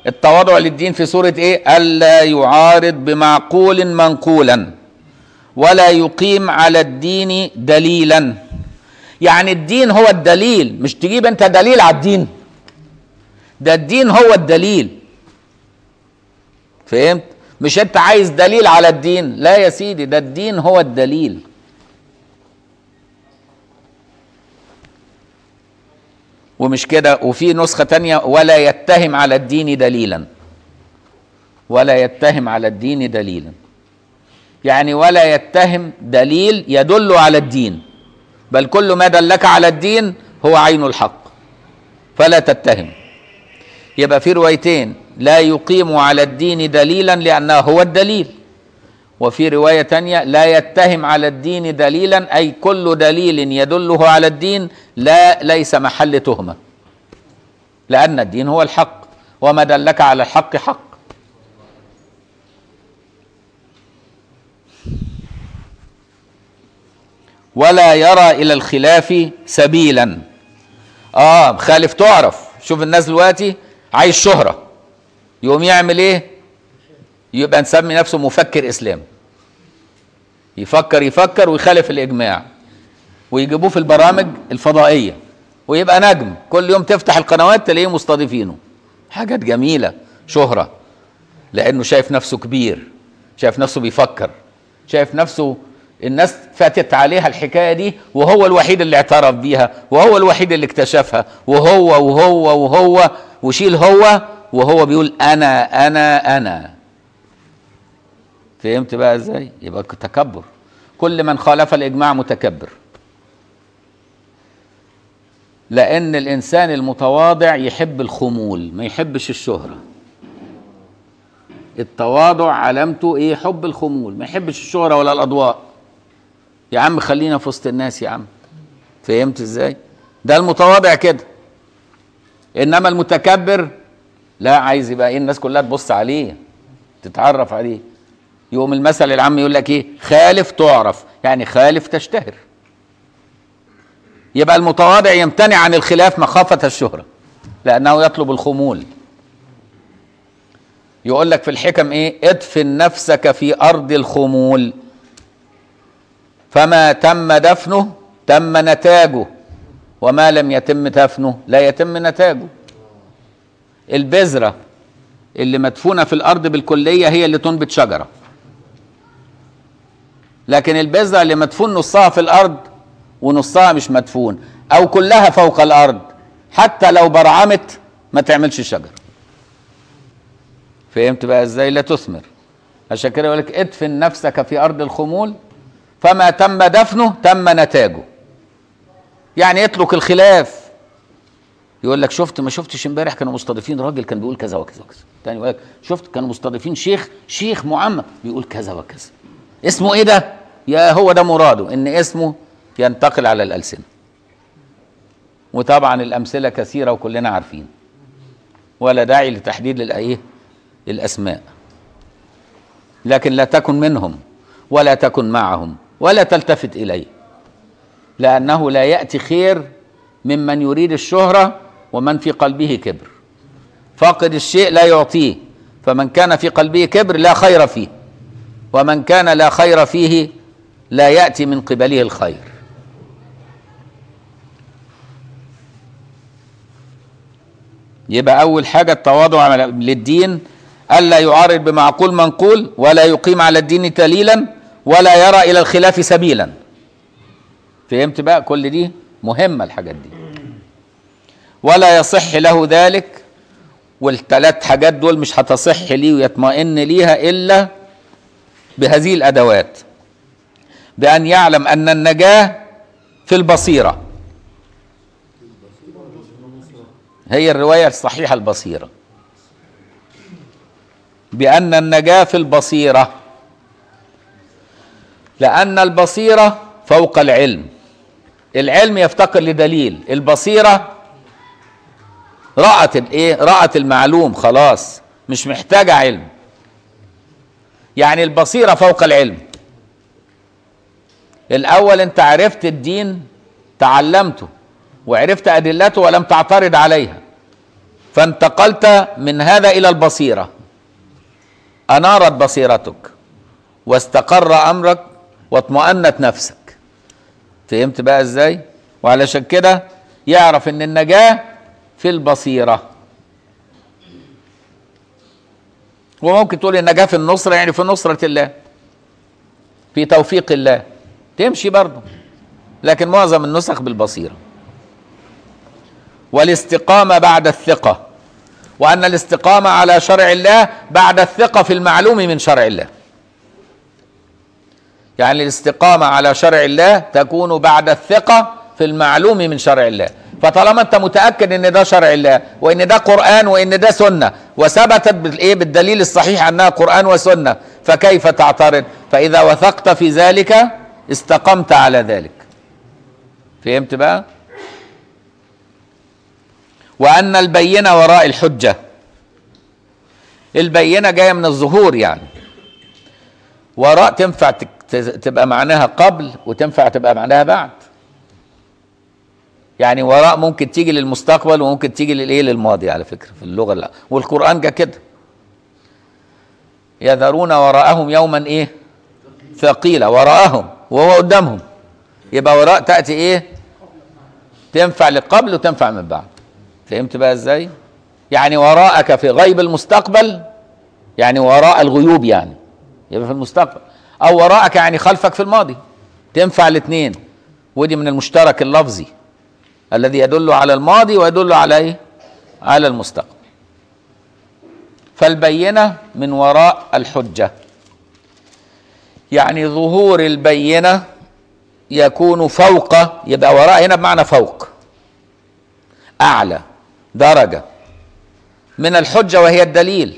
التواضع للدين في سورة ايه ألا يعارض بمعقول منقولا ولا يقيم على الدين دليلا يعني الدين هو الدليل مش تجيب انت دليل على الدين ده الدين هو الدليل فهمت مش انت عايز دليل على الدين لا يا سيدي ده الدين هو الدليل ومش كده وفي نسخة تانية ولا يتهم على الدين دليلا ولا يتهم على الدين دليلا يعني ولا يتهم دليل يدل على الدين بل كل ما دلك على الدين هو عين الحق فلا تتهم يبقى في روايتين لا يقيم على الدين دليلا لأنه هو الدليل وفي رواية تانية لا يتهم على الدين دليلا أي كل دليل يدله على الدين لا ليس محل تهمة لأن الدين هو الحق وما دلك على الحق حق ولا يرى إلى الخلاف سبيلا آه خالف تعرف شوف الناس دلوقتي عايز شهرة يقوم يعمل إيه يبقى نسمي نفسه مفكر إسلامي يفكر يفكر ويخالف الإجماع ويجيبوه في البرامج الفضائية ويبقى نجم كل يوم تفتح القنوات تلاقيه مستضيفينه حاجات جميلة شهرة لأنه شايف نفسه كبير شايف نفسه بيفكر شايف نفسه الناس فاتت عليها الحكاية دي وهو الوحيد اللي اعترف بيها وهو الوحيد اللي اكتشفها وهو وهو وهو وشيل هو وهو بيقول أنا أنا أنا فهمت بقى ازاي يبقى تكبر كل من خالف الاجماع متكبر لان الانسان المتواضع يحب الخمول ما يحبش الشهره التواضع علامته ايه حب الخمول ما يحبش الشهره ولا الاضواء يا عم خلينا في وسط الناس يا عم فهمت ازاي ده المتواضع كده انما المتكبر لا عايز يبقى ايه الناس كلها تبص عليه تتعرف عليه يقوم المثل العام يقول لك ايه خالف تعرف يعني خالف تشتهر يبقى المتواضع يمتنع عن الخلاف مخافة الشهرة لأنه يطلب الخمول يقول لك في الحكم ايه ادفن نفسك في أرض الخمول فما تم دفنه تم نتاجه وما لم يتم دفنه لا يتم نتاجه البذرة اللي مدفونة في الأرض بالكلية هي اللي تنبت شجرة لكن البذرة اللي مدفون نصها في الأرض ونصها مش مدفون أو كلها فوق الأرض حتى لو برعمت ما تعملش شجر فهمت بقى ازاي لا تثمر عشان كده يقول لك ادفن نفسك في أرض الخمول فما تم دفنه تم نتاجه يعني اترك الخلاف يقول لك شفت ما شفتش امبارح كانوا مستضيفين راجل كان بيقول كذا وكذا وكذا تاني يقول لك شفت كانوا مستضيفين شيخ شيخ معمم بيقول كذا وكذا اسمه ايه ده يا هو ده مراده ان اسمه ينتقل على الالسنه وطبعا الامثله كثيره وكلنا عارفين ولا داعي لتحديد الايه الاسماء لكن لا تكن منهم ولا تكن معهم ولا تلتفت اليه لانه لا ياتي خير ممن يريد الشهره ومن في قلبه كبر فاقد الشيء لا يعطيه فمن كان في قلبه كبر لا خير فيه ومن كان لا خير فيه لا ياتي من قبله الخير يبقى اول حاجه التواضع للدين الا يعارض بمعقول منقول ولا يقيم على الدين دليلا ولا يرى الى الخلاف سبيلا فهمت بقى كل دي مهمه الحاجات دي ولا يصح له ذلك والثلاث حاجات دول مش هتصح ليه ويطمئن ليها الا بهذه الادوات بان يعلم ان النجاه في البصيره هي الروايه الصحيحه البصيره بان النجاه في البصيره لان البصيره فوق العلم العلم يفتقر لدليل البصيره رأت الايه رأت المعلوم خلاص مش محتاجة علم يعني البصيرة فوق العلم الأول أنت عرفت الدين تعلمته وعرفت أدلته ولم تعترض عليها فانتقلت من هذا الى البصيره انارت بصيرتك واستقر امرك واطمأنت نفسك فهمت بقى ازاي وعلشان كده يعرف ان النجاه في البصيره وممكن تقول النجاه في النصره يعني في نصره الله في توفيق الله تمشي برضه لكن معظم النسخ بالبصيره والاستقامه بعد الثقه وان الاستقامه على شرع الله بعد الثقه في المعلوم من شرع الله يعني الاستقامه على شرع الله تكون بعد الثقه في المعلوم من شرع الله فطالما انت متاكد ان ده شرع الله وان ده قران وان ده سنه وثبتت بالايه بالدليل الصحيح انها قران وسنه فكيف تعترض فاذا وثقت في ذلك استقمت على ذلك فهمت بقى وان البينه وراء الحجه البينه جايه من الظهور يعني وراء تنفع تبقى معناها قبل وتنفع تبقى معناها بعد يعني وراء ممكن تيجي للمستقبل وممكن تيجي للايه للماضي على فكره في اللغه لا والقران جا كده يذرون وراءهم يوما ايه ثقيلا وراءهم وهو قدامهم يبقى وراء تاتي ايه تنفع لقبل وتنفع من بعد فهمت بقى ازاي يعني وراءك في غيب المستقبل يعني وراء الغيوب يعني يبقى في المستقبل او وراءك يعني خلفك في الماضي تنفع الاثنين ودي من المشترك اللفظي الذي يدل على الماضي ويدل على ايه على المستقبل فالبينه من وراء الحجه يعني ظهور البينه يكون فوق يبقى وراء هنا بمعنى فوق اعلى درجه من الحجه وهي الدليل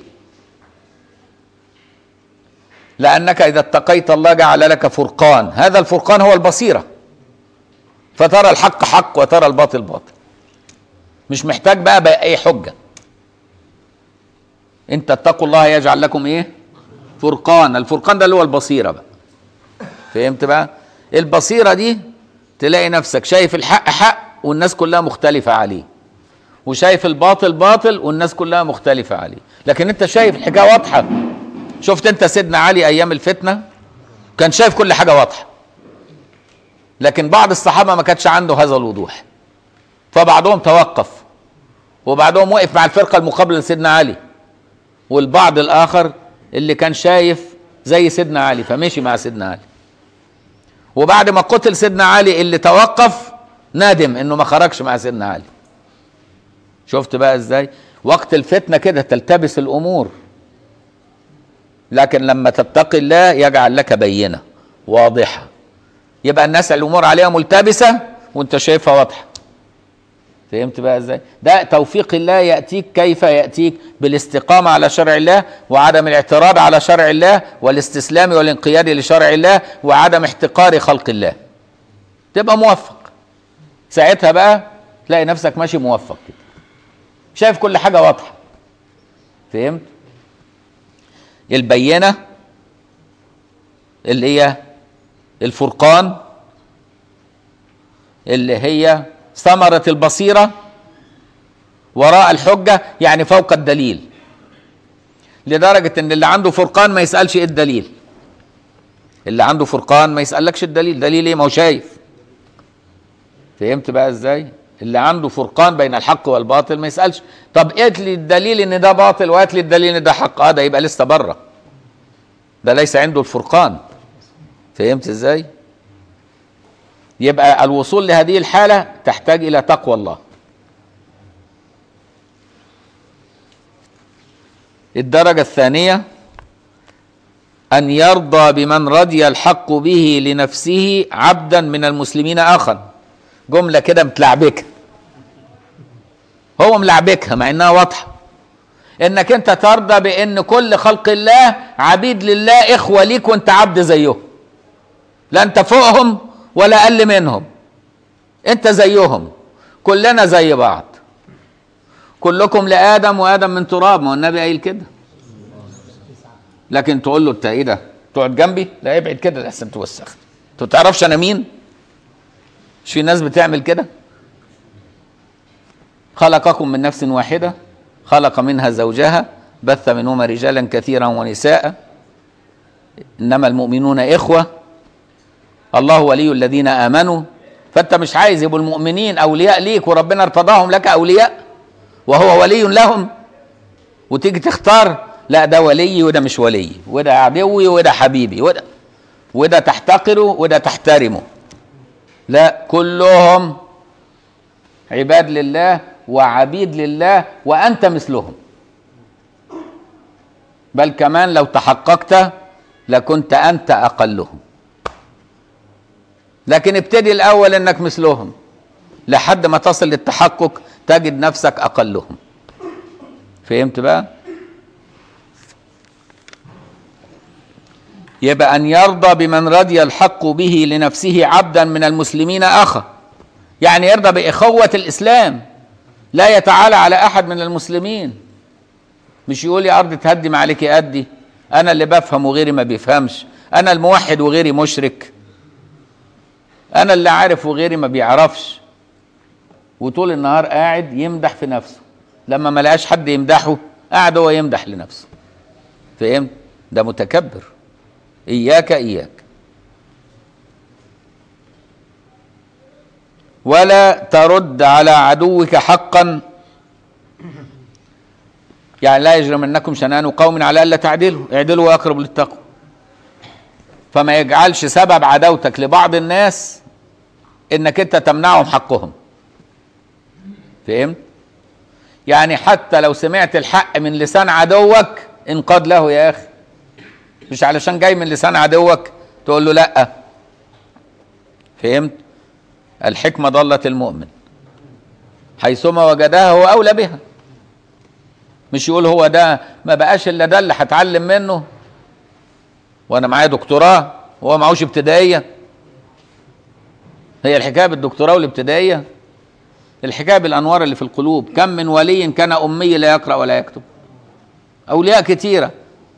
لانك اذا اتقيت الله جعل لك فرقان هذا الفرقان هو البصيره فترى الحق حق وترى الباطل باطل مش محتاج بقى, بقى اي حجه انت اتقوا الله يجعل لكم ايه فرقان الفرقان ده اللي هو البصيره بقى فهمت بقى البصيره دي تلاقي نفسك شايف الحق حق والناس كلها مختلفه عليه وشايف الباطل باطل والناس كلها مختلفه عليه لكن انت شايف الحكايه واضحه شفت انت سيدنا علي ايام الفتنه كان شايف كل حاجه واضحه لكن بعض الصحابه ما كانش عنده هذا الوضوح فبعضهم توقف وبعضهم وقف مع الفرقه المقابله لسيدنا علي والبعض الاخر اللي كان شايف زي سيدنا علي فمشي مع سيدنا علي وبعد ما قتل سيدنا علي اللي توقف ندم انه ما خرجش مع سيدنا علي شفت بقى ازاي وقت الفتنه كده تلتبس الامور لكن لما تتقي الله يجعل لك بينه واضحه يبقى الناس الامور عليها ملتبسه وانت شايفها واضحه فهمت بقى ازاي ده توفيق الله ياتيك كيف ياتيك بالاستقامه على شرع الله وعدم الاعتراض على شرع الله والاستسلام والانقياد لشرع الله وعدم احتقار خلق الله تبقى موفق ساعتها بقى تلاقي نفسك ماشي موفق كده شايف كل حاجه واضحه فهمت البينه اللي هي الفرقان اللي هي ثمرة البصيرة وراء الحجة يعني فوق الدليل لدرجة ان اللي عنده فرقان ما يسألش ايه الدليل اللي عنده فرقان ما يسألكش الدليل دليل ايه ما هو شايف فهمت بقى ازاي اللي عنده فرقان بين الحق والباطل ما يسألش طب هات لي الدليل ان ده باطل وهات لي الدليل ان ده حق اه ده يبقى لسه بره ده ليس عنده الفرقان فهمت ازاي يبقى الوصول لهذه الحالة تحتاج إلى تقوى الله الدرجة الثانية أن يرضى بمن رضي الحق به لنفسه عبدا من المسلمين آخر جملة كده متلعبكة هو ملعبكها مع إنها واضحة إنك أنت ترضى بإن كل خلق الله عبيد لله إخوة ليك وأنت عبد زيهم لا أنت فوقهم ولا اقل منهم انت زيهم كلنا زي بعض كلكم لادم وادم من تراب ما هو النبي قايل كده لكن تقول له انت ايه ده تقعد جنبي لا ابعد كده لحسن توسخ انت تعرفش انا مين مش في ناس بتعمل كده خلقكم من نفس واحده خلق منها زوجها بث منهما رجالا كثيرا ونساء انما المؤمنون اخوه الله ولي الذين امنوا فانت مش عايز يبقوا المؤمنين اولياء ليك وربنا ارتضاهم لك اولياء وهو ولي لهم وتيجي تختار لا ده ولي وده مش ولي وده عدوي وده حبيبي وده وده تحتقره وده تحترمه لا كلهم عباد لله وعبيد لله وانت مثلهم بل كمان لو تحققت لكنت انت اقلهم لكن ابتدي الاول انك مثلهم لحد ما تصل للتحقق تجد نفسك اقلهم فهمت بقى يبقى ان يرضى بمن رضي الحق به لنفسه عبدا من المسلمين اخا يعني يرضى باخوه الاسلام لا يتعالى على احد من المسلمين مش يقول يا ارض تهدم عليك ادي انا اللي بفهم وغيري ما بيفهمش انا الموحد وغيري مشرك انا اللي عارف وغيري ما بيعرفش وطول النهار قاعد يمدح في نفسه لما ما لقاش حد يمدحه قاعد هو يمدح لنفسه فهمت ده متكبر اياك اياك ولا ترد على عدوك حقا يعني لا يجرمنكم شنان قوم على الا تعدلوا اعدلوا واقرب للتقوى فما يجعلش سبب عداوتك لبعض الناس انك انت تمنعهم حقهم فهمت يعني حتى لو سمعت الحق من لسان عدوك انقاد له يا اخي مش علشان جاي من لسان عدوك تقول له لا فهمت الحكمة ضلة المؤمن حيثما وجدها هو أولى بها مش يقول هو ده ما بقاش إلا ده اللي هتعلم منه وأنا معايا دكتوراه وهو معهوش ابتدائية هي الحكاية بالدكتوراه والابتدائية الحكاية بالأنوار اللي في القلوب كم من ولي كان أمي لا يقرأ ولا يكتب أولياء كتيرة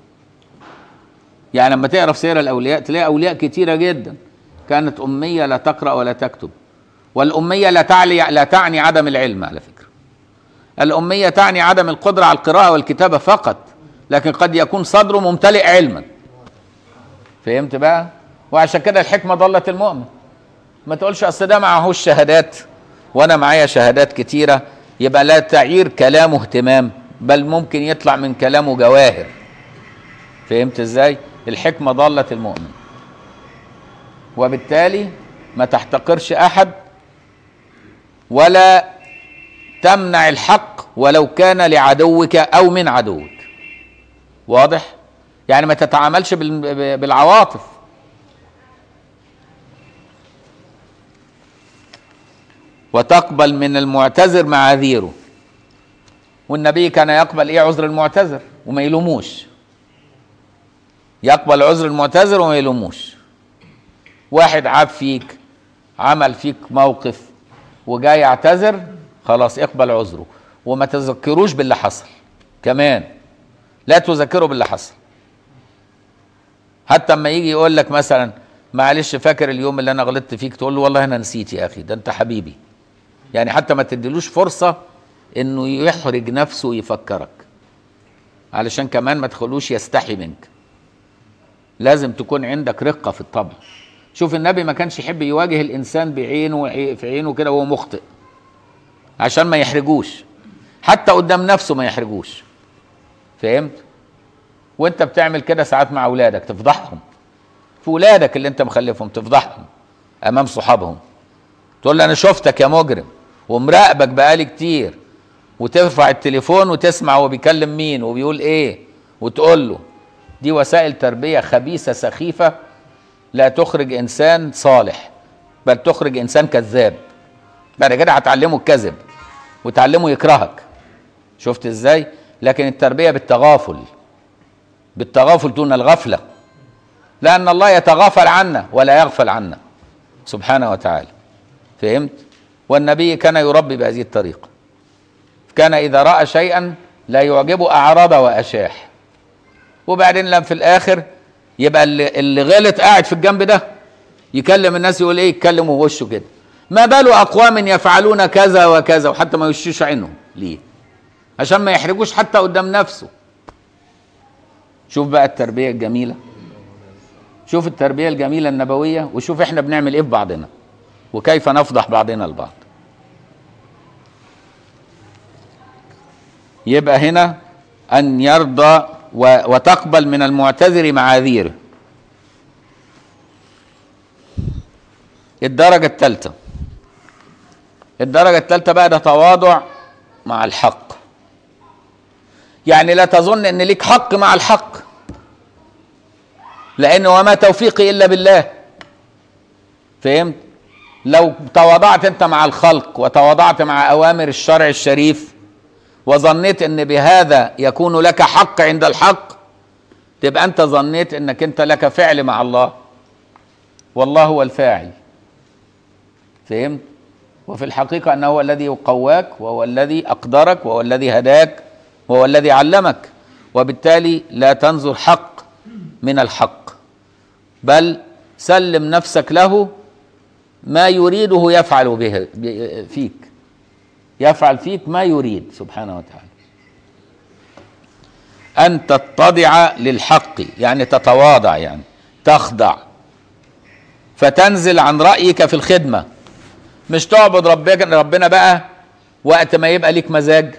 يعني لما تعرف سير الأولياء تلاقي أولياء كتيرة جدا كانت أمية لا تقرأ ولا تكتب والأمية لا تعني لا تعني عدم العلم على فكرة الأمية تعني عدم القدرة على القراءة والكتابة فقط لكن قد يكون صدره ممتلئ علما فهمت بقى وعشان كده الحكمة ضلت المؤمن ما تقولش أصل ده معهوش شهادات وأنا معايا شهادات كتيرة يبقى لا تعير كلامه اهتمام بل ممكن يطلع من كلامه جواهر فهمت ازاي الحكمة ضلت المؤمن وبالتالي ما تحتقرش احد ولا تمنع الحق ولو كان لعدوك او من عدوك واضح يعني ما تتعاملش بال- بالعواطف وتقبل من المعتذر معاذيره والنبي كان يقبل ايه عذر المعتذر وما يلوموش يقبل عذر المعتذر وما يلوموش واحد عاب فيك عمل فيك موقف وجاي يعتذر خلاص اقبل عذره وما تذكروش باللي حصل كمان لا تذكره باللي حصل حتى اما يجي يقول لك مثلا معلش فاكر اليوم اللي انا غلطت فيك تقول له والله انا نسيت يا اخي ده انت حبيبي يعني حتى ما تديلوش فرصه انه يحرج نفسه ويفكرك علشان كمان ما تخلوش يستحي منك لازم تكون عندك رقه في الطبع شوف النبي ما كانش يحب يواجه الانسان بعينه وعي- في عينه كده وهو مخطئ عشان ما يحرجوش حتى قدام نفسه ما يحرجوش فهمت وانت بتعمل كده ساعات مع اولادك تفضحهم في ولادك اللي انت مخلفهم تفضحهم امام صحابهم تقول له انا شفتك يا مجرم ومراقبك بقالي كتير وترفع التليفون وتسمع هو بيكلم مين وبيقول ايه وتقول له دي وسائل تربيه خبيثه سخيفه لا تخرج انسان صالح بل تخرج انسان كذاب بعد كده هتعلمه الكذب وتعلمه يكرهك شفت ازاي لكن التربيه بالتغافل بالتغافل دون الغفله لان الله يتغافل عنا ولا يغفل عنا سبحانه وتعالى فهمت والنبي كان يربي بهذه الطريقه كان اذا راى شيئا لا يعجبه اعرض واشاح وبعدين لم في الاخر يبقى اللي, اللي غلط قاعد في الجنب ده يكلم الناس يقول ايه يتكلم وشه كده ما بال اقوام يفعلون كذا وكذا وحتى ما يشوش عينهم ليه عشان ما يحرجوش حتى قدام نفسه شوف بقى التربيه الجميله شوف التربيه الجميله النبويه وشوف احنا بنعمل ايه في بعضنا وكيف نفضح بعضنا البعض يبقى هنا ان يرضى و- وتقبل من المعتذر معاذيره الدرجة الثالثة الدرجة الثالثة بقى ده تواضع مع الحق يعني لا تظن ان ليك حق مع الحق لان وما توفيقي الا بالله فهمت لو تواضعت انت مع الخلق وتواضعت مع اوامر الشرع الشريف وظنيت ان بهذا يكون لك حق عند الحق تبقى انت ظنيت انك انت لك فعل مع الله والله هو الفاعل فهمت وفي الحقيقة أنه هو الذي قواك وهو الذي أقدرك وهو الذي هداك وهو الذي علمك وبالتالي لا تنظر حق من الحق بل سلم نفسك له ما يريده يفعل به ب- فيك يفعل فيك ما يريد سبحانه وتعالى أن تتضع للحق يعني تتواضع يعني تخضع فتنزل عن رأيك في الخدمة مش تعبد ربنا ربنا بقى وقت ما يبقى ليك مزاج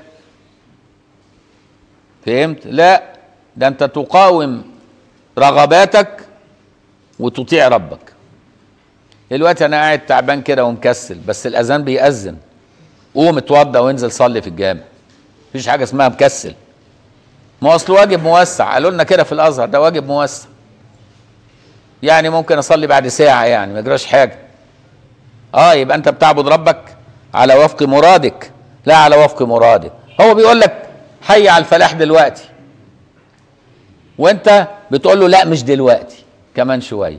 فهمت لا ده انت تقاوم رغباتك وتطيع ربك دلوقتي انا قاعد تعبان كده ومكسل بس الاذان بيأذن قوم اتوضى وانزل صلي في الجامع مفيش حاجه اسمها مكسل ما هو اصل واجب موسع قالوا لنا كده في الازهر ده واجب موسع يعني ممكن اصلي بعد ساعه يعني ما يجراش حاجه اه يبقى انت بتعبد ربك على وفق مرادك لا على وفق مراده هو بيقول لك حي على الفلاح دلوقتي وانت بتقول له لا مش دلوقتي كمان شويه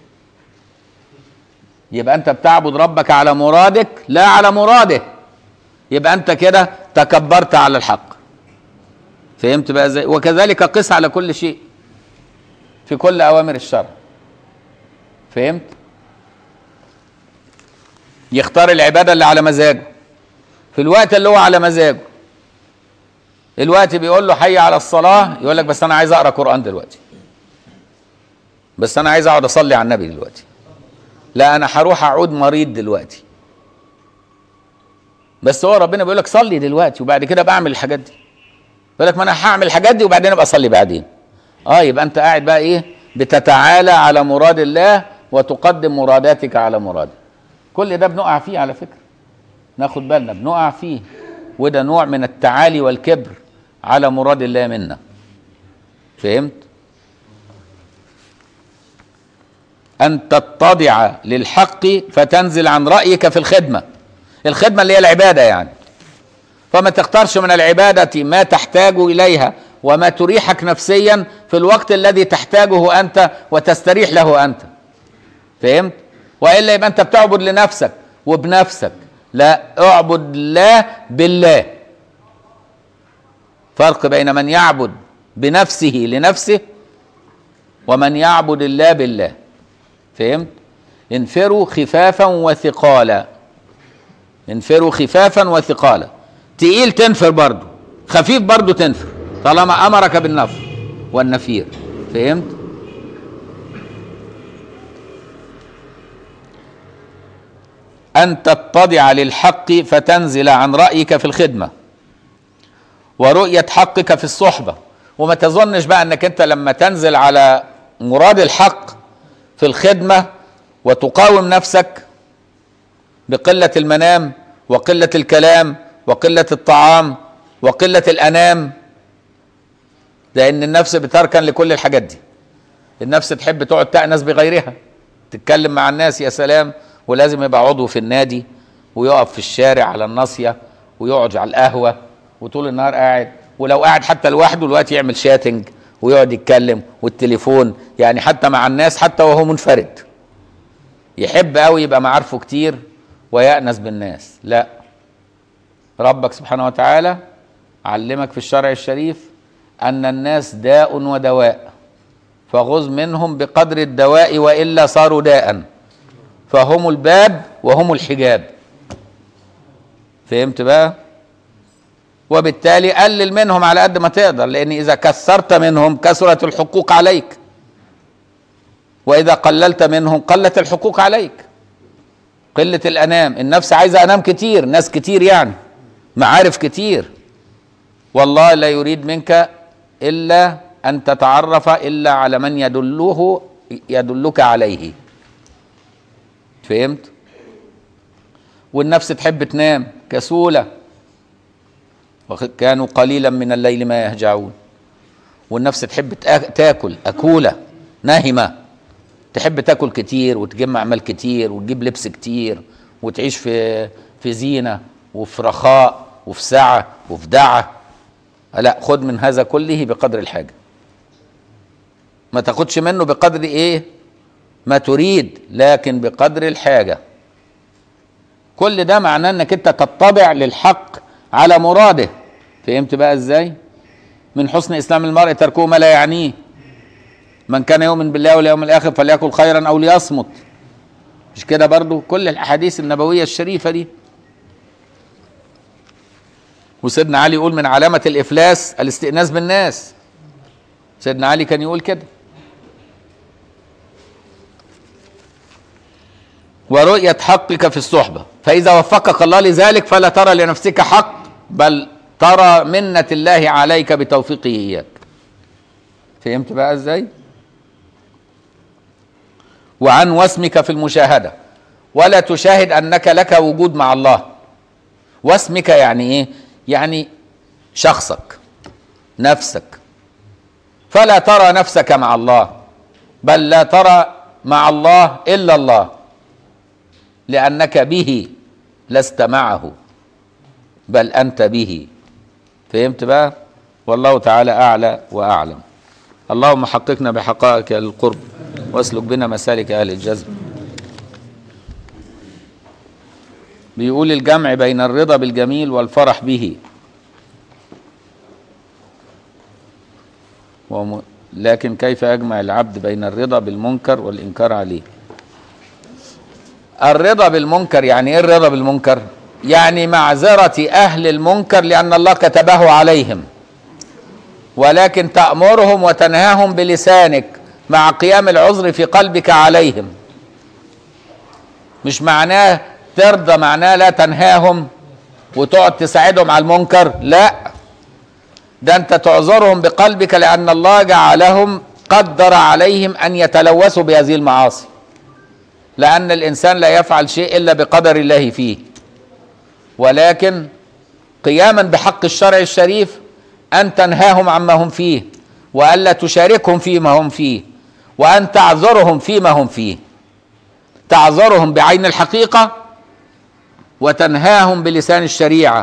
يبقى انت بتعبد ربك على مرادك لا على مراده يبقى انت كده تكبرت على الحق فهمت بقى ازاي وكذلك قس على كل شيء في كل اوامر الشرع فهمت يختار العباده اللي على مزاجه في الوقت اللي هو على مزاجه الوقت بيقول له حي على الصلاه يقول لك بس انا عايز اقرا قران دلوقتي بس انا عايز اقعد اصلي على النبي دلوقتي لا انا هروح اعود مريض دلوقتي بس هو ربنا بيقول لك صلي دلوقتي وبعد كده بعمل الحاجات دي يقول لك ما انا هعمل الحاجات دي وبعدين ابقى اصلي بعدين اه يبقى انت قاعد بقى ايه بتتعالى على مراد الله وتقدم مراداتك على مراده كل ده بنقع فيه على فكره ناخد بالنا بنقع فيه وده نوع من التعالي والكبر على مراد الله منا فهمت أن تتضع للحق فتنزل عن رأيك في الخدمة الخدمة اللي هي العبادة يعني فما تختارش من العبادة ما تحتاج إليها وما تريحك نفسيا في الوقت الذي تحتاجه أنت وتستريح له أنت فهمت؟ وإلا يبقى أنت بتعبد لنفسك وبنفسك لا اعبد الله بالله فرق بين من يعبد بنفسه لنفسه ومن يعبد الله بالله فهمت انفروا خفافا وثقالا انفروا خفافا وثقالا تقيل تنفر برضه خفيف برضه تنفر طالما امرك بالنفر والنفير فهمت ان تتضع للحق فتنزل عن رايك في الخدمه ورؤيه حقك في الصحبه وما تظنش بقى انك انت لما تنزل على مراد الحق في الخدمه وتقاوم نفسك بقله المنام وقله الكلام وقله الطعام وقله الانام لان النفس بتركن لكل الحاجات دي النفس تحب تقعد تأنس بغيرها تتكلم مع الناس يا سلام ولازم يبقى عضو في النادي ويقف في الشارع على الناصيه ويقعد على القهوه وطول النهار قاعد ولو قاعد حتى لوحده دلوقتي يعمل شاتنج ويقعد يتكلم والتليفون يعني حتى مع الناس حتى وهو منفرد يحب قوي يبقى معارفه كتير ويأنس بالناس لا ربك سبحانه وتعالى علمك في الشرع الشريف أن الناس داء ودواء فغز منهم بقدر الدواء وإلا صاروا داء فهم الباب وهم الحجاب فهمت بقى وبالتالي قلل منهم على قد ما تقدر لان اذا كثرت منهم كثرت الحقوق عليك واذا قللت منهم قلت الحقوق عليك قله الانام النفس عايزه انام كتير ناس كتير يعني معارف كتير والله لا يريد منك الا ان تتعرف الا على من يدله يدلك عليه فهمت والنفس تحب تنام كسوله وكانوا قليلا من الليل ما يهجعون والنفس تحب تأ- تاكل اكوله ناهمه تحب تاكل كتير وتجمع مال كتير وتجيب لبس كتير وتعيش في في زينه وفي رخاء وفي سعه وفي دعه لا خد من هذا كله بقدر الحاجه ما تاخدش منه بقدر ايه ما تريد لكن بقدر الحاجه كل ده معناه انك انت تطبع للحق على مراده فهمت بقى ازاي من حسن اسلام المرء تركه ما لا يعنيه من كان يؤمن بالله واليوم الاخر فليأكل خيرا او ليصمت مش كده برضو كل الاحاديث النبويه الشريفه دي وسيدنا علي يقول من علامه الافلاس الاستئناس بالناس سيدنا علي كان يقول كده ورؤية حقك في الصحبة فإذا وفقك الله لذلك فلا ترى لنفسك حق بل ترى منة الله عليك بتوفيقه إياك فهمت بقى إزاي وعن واسمك في المشاهدة ولا تشاهد أنك لك وجود مع الله واسمك يعني إيه يعني شخصك نفسك فلا ترى نفسك مع الله بل لا ترى مع الله إلا الله لأنك به لست معه بل أنت به فهمت بقى والله تعالى أعلى وأعلم اللهم حققنا بحقائق القرب واسلك بنا مسالك أهل الجذب بيقول الجمع بين الرضا بالجميل والفرح به وم... لكن كيف يجمع العبد بين الرضا بالمنكر والإنكار عليه الرضا بالمنكر يعني ايه الرضا بالمنكر يعني معذرة أهل المنكر لأن الله كتبه عليهم ولكن تأمرهم وتنهاهم بلسانك مع قيام العذر في قلبك عليهم مش معناه ترضى معناه لا تنهاهم وتقعد تساعدهم على المنكر لا ده انت تعذرهم بقلبك لأن الله جعلهم قدر عليهم أن يتلوثوا بهذه المعاصي لأن الإنسان لا يفعل شيء إلا بقدر الله فيه ولكن قياما بحق الشرع الشريف أن تنهاهم عما هم فيه وألا تشاركهم فيما هم فيه وأن تعذرهم فيما هم فيه تعذرهم بعين الحقيقة وتنهاهم بلسان الشريعة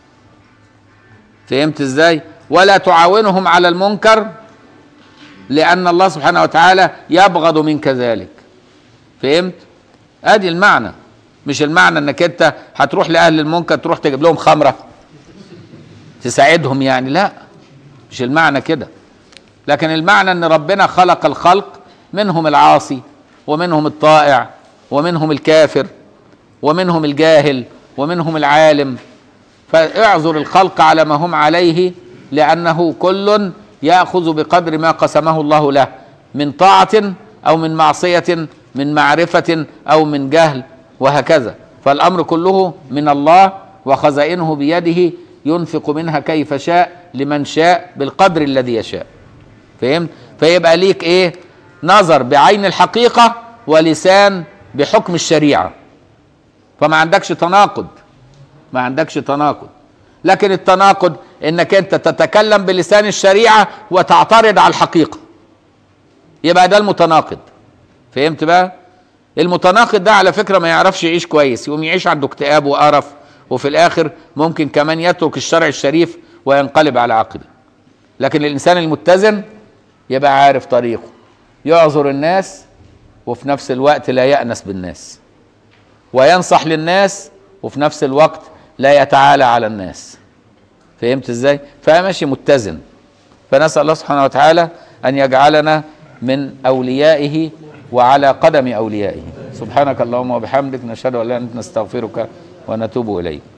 فهمت ازاي ولا تعاونهم على المنكر لأن الله سبحانه وتعالى يبغض منك ذلك فهمت ادي المعنى مش المعنى انك انت هتروح لاهل المنكر تروح تجيب لهم خمره تساعدهم يعني لا مش المعنى كده لكن المعنى ان ربنا خلق الخلق منهم العاصي ومنهم الطائع ومنهم الكافر ومنهم الجاهل ومنهم العالم فاعذر الخلق على ما هم عليه لانه كل ياخذ بقدر ما قسمه الله له من طاعه او من معصيه من معرفه او من جهل وهكذا فالامر كله من الله وخزائنه بيده ينفق منها كيف شاء لمن شاء بالقدر الذي يشاء فهمت فيبقى ليك ايه نظر بعين الحقيقه ولسان بحكم الشريعه فما عندكش تناقض ما عندكش تناقض لكن التناقض انك انت تتكلم بلسان الشريعه وتعترض على الحقيقه يبقى ده المتناقض فهمت بقى المتناقض ده على فكره ما يعرفش يعيش كويس يقوم يعيش عنده اكتئاب وقرف وفي الاخر ممكن كمان يترك الشرع الشريف وينقلب على عقبه لكن الانسان المتزن يبقى عارف طريقه يعذر الناس وفي نفس الوقت لا يأنس بالناس وينصح للناس وفي نفس الوقت لا يتعالى على الناس فهمت ازاي فماشي متزن فنسأل الله سبحانه وتعالى أن يجعلنا من أوليائه وعلى قدم أوليائه سبحانك اللهم وبحمدك نشهد أن لا إله إلا أنت نستغفرك ونتوب إليك